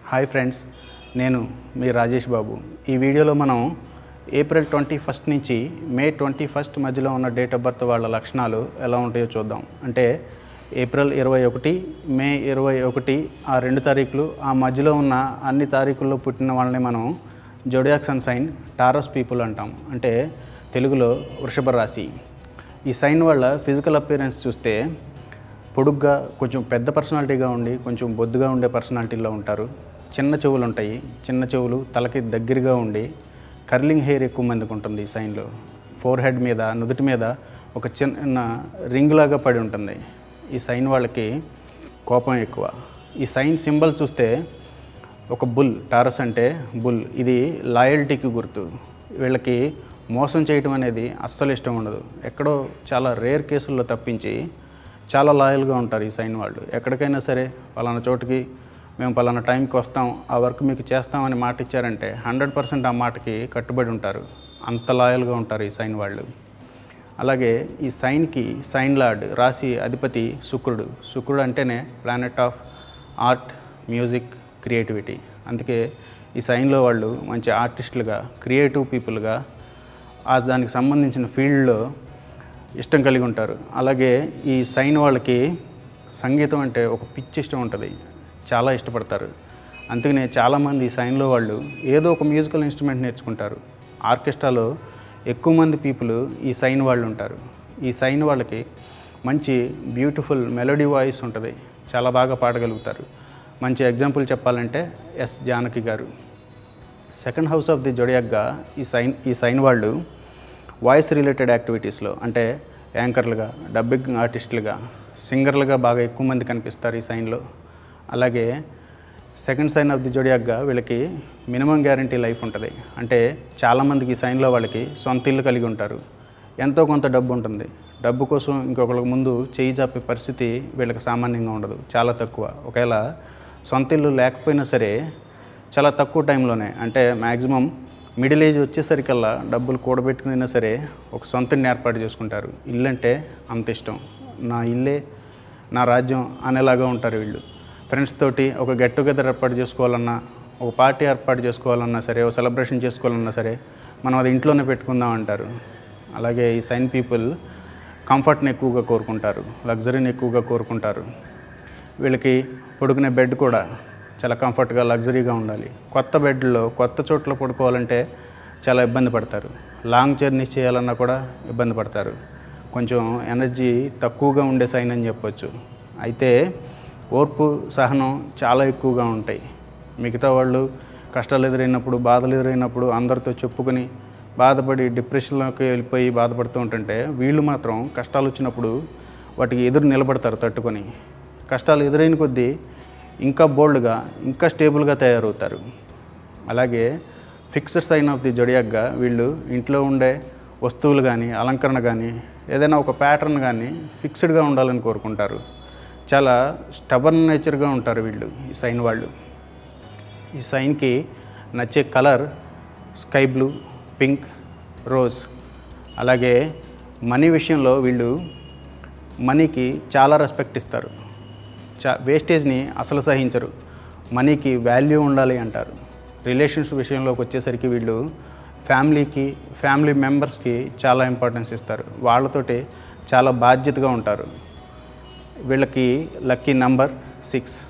hi friends నేను మీ రాజేష్ బాబు ఈ వీడియోలో మనం ఏప్రిల్ ట్వంటీ ఫస్ట్ నుంచి మే ట్వంటీ ఫస్ట్ మధ్యలో ఉన్న డేట్ ఆఫ్ బర్త్ వాళ్ళ లక్షణాలు ఎలా ఉంటాయో చూద్దాం అంటే ఏప్రిల్ ఇరవై ఒకటి మే ఇరవై ఒకటి ఆ రెండు తారీఖులు ఆ మధ్యలో ఉన్న అన్ని తారీఖుల్లో పుట్టిన వాళ్ళని మనం zodiac sun sign Taurus people అంటాం అంటే తెలుగులో వృషభ రాశి ఈ సైన్ వాళ్ళ ఫిజికల్ అపియరెన్స్ చూస్తే పొడుగ్గా కొంచెం పెద్ద పర్సనాలిటీగా ఉండి కొంచెం బొద్దుగా ఉండే పర్సనాలిటీలో ఉంటారు చిన్న చెవులు ఉంటాయి చిన్న చెవులు తలకి దగ్గరగా ఉండి కర్లింగ్ హెయిర్ ఎక్కువ మందికి ఉంటుంది ఈ సైన్లో ఫోర్ హెడ్ మీద నుదుటి మీద ఒక చిన్న రింగ్ లాగా పడి ఉంటుంది ఈ సైన్ వాళ్ళకి కోపం ఎక్కువ ఈ సైన్ సింబల్ చూస్తే ఒక బుల్ టారస్ అంటే బుల్ ఇది లాయల్టీకి గుర్తు వీళ్ళకి మోసం చేయటం అనేది అస్సలు ఇష్టం ఉండదు ఎక్కడో చాలా రేర్ కేసుల్లో తప్పించి చాలా లాయల్గా ఉంటారు ఈ సైన్ వాళ్ళు ఎక్కడికైనా సరే పలానా చోటుకి మేము పలానా టైంకి వస్తాం ఆ వర్క్ మీకు చేస్తామని మాట ఇచ్చారంటే హండ్రెడ్ పర్సెంట్ ఆ మాటకి కట్టుబడి ఉంటారు అంత లాయల్గా ఉంటారు ఈ సైన్ వాళ్ళు అలాగే ఈ సైన్కి సైన్ లార్డ్ రాశి అధిపతి శుక్రుడు శుక్రుడు అంటేనే planet of art music creativity అందుకే ఈ సైన్లో వాళ్ళు మంచి ఆర్టిస్టులుగా క్రియేటివ్ పీపుల్గా ఆ దానికి సంబంధించిన ఫీల్డ్లో ఇష్టం కలిగి ఉంటారు అలాగే ఈ సైన్ వాళ్ళకి సంగీతం అంటే ఒక పిచ్చి ఇష్టం ఉంటుంది చాలా ఇష్టపడతారు అందుకనే చాలామంది ఈ సైన్లో వాళ్ళు ఏదో ఒక మ్యూజికల్ ఇన్స్ట్రుమెంట్ నేర్చుకుంటారు ఆర్కెస్ట్రాలో ఎక్కువ మంది పీపుల్ ఈ సైన్ వాళ్ళు ఉంటారు ఈ సైన్ వాళ్ళకి మంచి బ్యూటిఫుల్ మెలోడీ వాయిస్ ఉంటుంది చాలా బాగా పాడగలుగుతారు మంచి ఎగ్జాంపుల్ చెప్పాలంటే ఎస్ జానకి గారు సెకండ్ హౌస్ ఆఫ్ ది జొడియాక్గా ఈ సైన్ ఈ సైన్ వాళ్ళు వాయిస్ రిలేటెడ్ యాక్టివిటీస్లో అంటే యాంకర్లుగా డబ్బింగ్ ఆర్టిస్టులుగా సింగర్లుగా బాగా ఎక్కువ మంది కనిపిస్తారు ఈ సైన్లో అలాగే సెకండ్ సైన్ ఆఫ్ ది జొడియాక్గా వీళ్ళకి మినిమం గ్యారంటీ లైఫ్ ఉంటుంది అంటే చాలామందికి ఈ సైన్లో వాళ్ళకి సొంత ఇల్లు కలిగి ఉంటారు ఎంతో కొంత డబ్బు ఉంటుంది డబ్బు కోసం ఇంకొకరికి ముందు చేయి చాపే పరిస్థితి వీళ్ళకి సామాన్యంగా ఉండదు చాలా తక్కువ ఒకవేళ సొంత ఇల్లు లేకపోయినా సరే చాలా తక్కువ టైంలోనే అంటే మ్యాక్సిమం మిడిల్ ఏజ్ వచ్చేసరికల్లా డబ్బులు కూడబెట్టుకునైనా సరే ఒక సొంత ఇల్లుని ఏర్పాటు చేసుకుంటారు ఇల్లు అంటే అంత ఇష్టం నా ఇల్లే నా రాజ్యం అనేలాగా ఉంటారు వీళ్ళు ఫ్రెండ్స్ తోటి ఒక గెట్ టుగెదర్ ఏర్పాటు చేసుకోవాలన్నా ఒక పార్టీ ఏర్పాటు చేసుకోవాలన్నా సరే ఒక సెలబ్రేషన్ చేసుకోవాలన్నా సరే మనం అది ఇంట్లోనే పెట్టుకుందాం అంటారు అలాగే ఈ సైన్ పీపుల్ కంఫర్ట్ని ఎక్కువగా కోరుకుంటారు లగ్జరీని ఎక్కువగా కోరుకుంటారు వీళ్ళకి పడుకునే బెడ్ కూడా చాలా కంఫర్ట్గా లగ్జరీగా ఉండాలి కొత్త బెడ్లో కొత్త చోట్ల పడుకోవాలంటే చాలా ఇబ్బంది పడతారు లాంగ్ జర్నీస్ చేయాలన్నా కూడా ఇబ్బంది పడతారు కొంచెం ఎనర్జీ తక్కువగా ఉండే సైన్ అని చెప్పొచ్చు అయితే ఓర్పు సహనం చాలా ఎక్కువగా ఉంటాయి మిగతా వాళ్ళు కష్టాలు ఎదురైనప్పుడు బాధలు ఎదురైనప్పుడు అందరితో చెప్పుకొని బాధపడి డిప్రెషన్లోకి వెళ్ళిపోయి బాధపడుతూ ఉంటుంటే వీళ్ళు మాత్రం కష్టాలు వచ్చినప్పుడు వాటికి ఎదురు నిలబడతారు తట్టుకొని కష్టాలు ఎదురైన కొద్దీ ఇంకా బోల్డ్గా ఇంకా స్టేబుల్గా తయారవుతారు అలాగే ఫిక్స్డ్ సైన్ ఆఫ్ ది జొడియాక్గా వీళ్ళు ఇంట్లో ఉండే వస్తువులు కానీ అలంకరణ కానీ ఏదైనా ఒక ప్యాటర్న్ కానీ ఫిక్స్డ్గా ఉండాలని కోరుకుంటారు చాలా స్టబర్న్ నేచర్గా ఉంటారు వీళ్ళు ఈ సైన్ వాళ్ళు ఈ సైన్కి నచ్చే colour sky blue pink rose అలాగే మనీ విషయంలో వీళ్ళు మనీకి చాలా రెస్పెక్ట్ ఇస్తారు చా వేస్టేజ్ని అసలు సహించరు మనీకి వాల్యూ ఉండాలి అంటారు రిలేషన్స్ విషయంలోకి వచ్చేసరికి వీళ్ళు ఫ్యామిలీకి ఫ్యామిలీ మెంబర్స్కి చాలా ఇంపార్టెన్స్ ఇస్తారు వాళ్ళతోటి చాలా బాధ్యతగా ఉంటారు వీళ్ళకి లక్కీ నంబర్ సిక్స్